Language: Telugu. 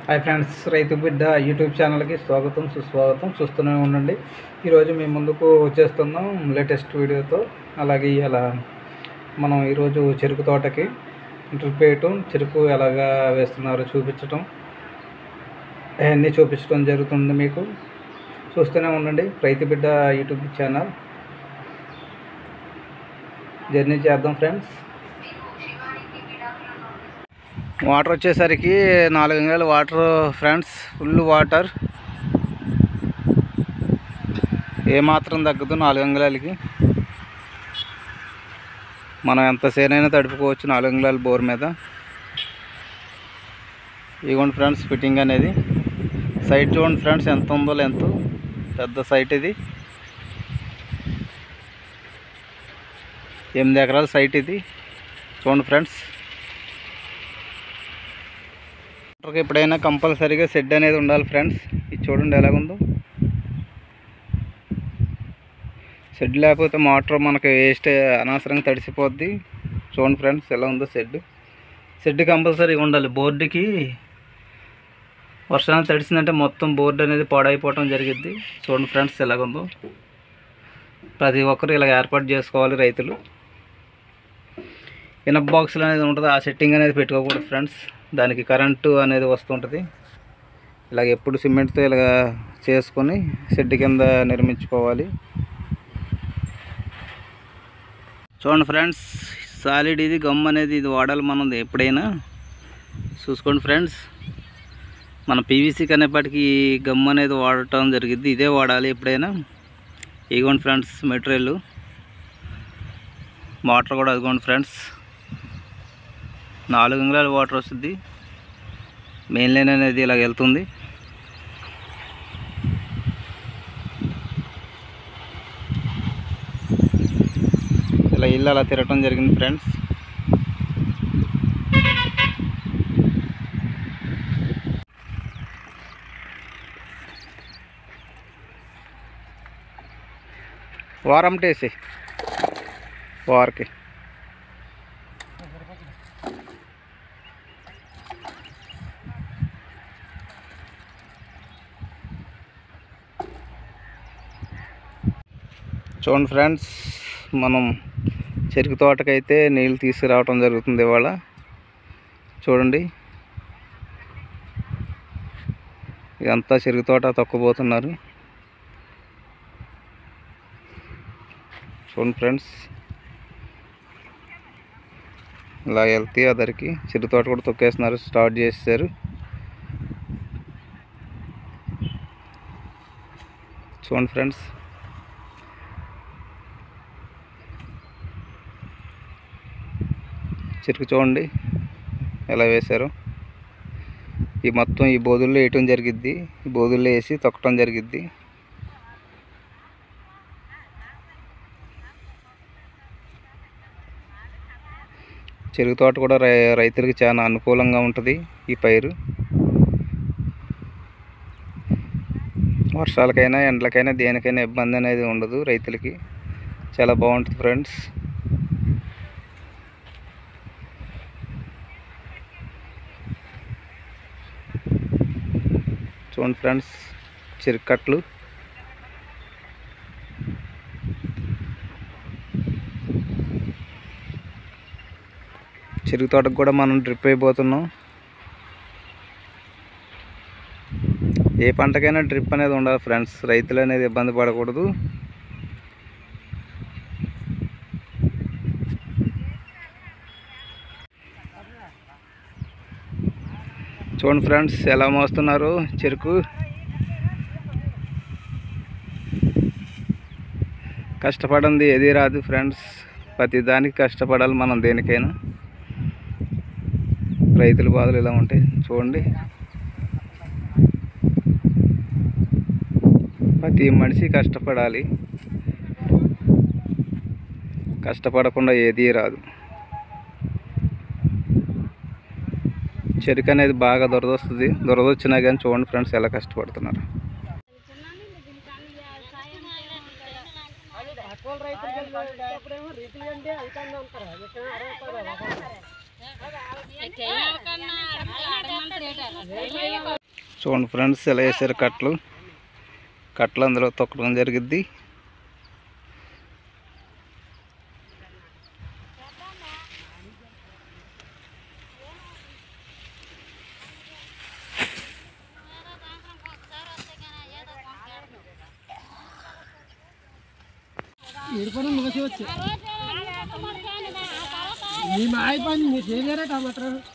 హాయ్ ఫ్రెండ్స్ రైతు బిడ్డ యూట్యూబ్ ఛానల్కి స్వాగతం సుస్వాగతం చూస్తూనే ఉండండి ఈరోజు మేము ముందుకు వచ్చేస్తున్నాం లేటెస్ట్ వీడియోతో అలాగే ఇలా మనం ఈరోజు చెరుకు తోటకి డ్రిప్ వేయటం చెరుకు ఎలాగా వేస్తున్నారో చూపించటం అవన్నీ చూపించడం జరుగుతుంది మీకు చూస్తూనే ఉండండి రైతు బిడ్డ యూట్యూబ్ ఛానల్ జర్నీ చేద్దాం ఫ్రెండ్స్ వాటర్ వచ్చేసరికి నాలుగు అంగళాలు వాటర్ ఫ్రెండ్స్ ఫుల్ వాటర్ ఏమాత్రం తగ్గదు నాలుగు అంగుళాలకి మనం ఎంత సేనైనా తడుపుకోవచ్చు నాలుగు అంగుళాల బోర్ మీద ఇదిగోండి ఫ్రెండ్స్ ఫిట్టింగ్ అనేది సైట్ చూడండి ఫ్రెండ్స్ ఎంత ఉందో ఎంత పెద్ద సైట్ ఇది ఎనిమిది ఎకరాల సైట్ ఇది చూడండి ఫ్రెండ్స్ వాటర్కి ఎప్పుడైనా కంపల్సరీగా షెడ్ అనేది ఉండాలి ఫ్రెండ్స్ ఇది చూడండి ఎలాగుందో షెడ్ లేకపోతే మోటార్ మనకి వేస్ట్ అనవసరంగా తడిసిపోద్ది చూడండి ఫ్రెండ్స్ ఎలా ఉందో షెడ్ షెడ్ కంపల్సరీగా ఉండాలి బోర్డుకి వర్షాన్ని తడిసిందంటే మొత్తం బోర్డు అనేది పాడైపోవటం జరిగిద్ది చూడండి ఫ్రెండ్స్ ఎలాగుందో ప్రతి ఒక్కరు ఇలా ఏర్పాటు చేసుకోవాలి రైతులు ఇనప్ బాక్సులు అనేది ఉంటుంది ఆ సెట్టింగ్ అనేది పెట్టుకోకూడదు ఫ్రెండ్స్ దానికి కరెంటు అనేది వస్తుంటుంది ఇలాగ ఎప్పుడు సిమెంట్తో ఇలాగ చేసుకొని షెడ్ కింద నిర్మించుకోవాలి చూడండి ఫ్రెండ్స్ సాలిడ్ ఇది గమ్ అనేది ఇది వాడాలి మనం ఎప్పుడైనా చూసుకోండి ఫ్రెండ్స్ మన పీవీసీ కనేపాటికి ఈ గమ్ అనేది వాడటం జరిగింది ఇదే వాడాలి ఎప్పుడైనా ఇదిగోండి ఫ్రెండ్స్ మెటీరియల్ వాటర్ కూడా అదిగోండి ఫ్రెండ్స్ నాలుగు అంగుళాల వాటర్ వస్తుంది మెయిన్ లైన్ అనేది ఇలాగ వెళ్తుంది ఇలా ఇల్లు అలా తిరగటం జరిగింది ఫ్రెండ్స్ వారం టేసి వారికి చూడండి ఫ్రెండ్స్ మనం చెరుకు తోటకైతే నీళ్ళు తీసుకురావటం జరుగుతుంది ఇవాళ చూడండి ఇదంతా చెరుకు తోట తొక్కబోతున్నారు చూడండి ఫ్రెండ్స్ ఇలా వెళ్తే అదరికి చెరుకు తోట కూడా తొక్కేస్తున్నారు స్టార్ట్ చేశారు చూడండి ఫ్రెండ్స్ చెరుకు చూడండి ఎలా వేశారు ఈ మొత్తం ఈ బోధుల్లో వేయటం జరిగిద్ది ఈ బోధుల్లో వేసి తొక్కటం జరిగిద్ది చెరుకు తోట కూడా రై రైతులకి చాలా అనుకూలంగా ఉంటుంది ఈ పైరు వర్షాలకైనా ఎండలకైనా దేనికైనా ఇబ్బంది అనేది ఉండదు రైతులకి చాలా బాగుంటుంది ఫ్రెండ్స్ చూడండి ఫ్రెండ్స్ చిరుకట్లు చెరుకు తోటకు కూడా మనం డ్రిప్ అయిపోతున్నాం ఏ పంటకైనా డ్రిప్ అనేది ఉండాలి ఫ్రెండ్స్ రైతులు అనేది ఇబ్బంది పడకూడదు చూడండి ఫ్రెండ్స్ ఎలా మోస్తున్నారు చెరుకు కష్టపడింది ఏది రాదు ఫ్రెండ్స్ ప్రతి దానికి కష్టపడాలి మనం దేనికైనా రైతుల బాధలు ఇలా ఉంటాయి చూడండి ప్రతి మనిషి కష్టపడాలి కష్టపడకుండా ఏది రాదు చెరుకు అనేది బాగా దొరదొస్తుంది దొరదొచ్చినా కానీ చూడండి ఫ్రెండ్స్ ఎలా కష్టపడుతున్నారు రైతులు రైతులు అంటే అధికంగా ఉంటారు చూడండి ఫ్రెండ్స్ ఇలా వేసారు కట్టలు కట్టలు అందులో తొక్కడం జరిగిద్ది ఏడుకొని నువ్వు వచ్చి మీ మా అయిపోయింది మీరు చేయలేరా టమాటాలు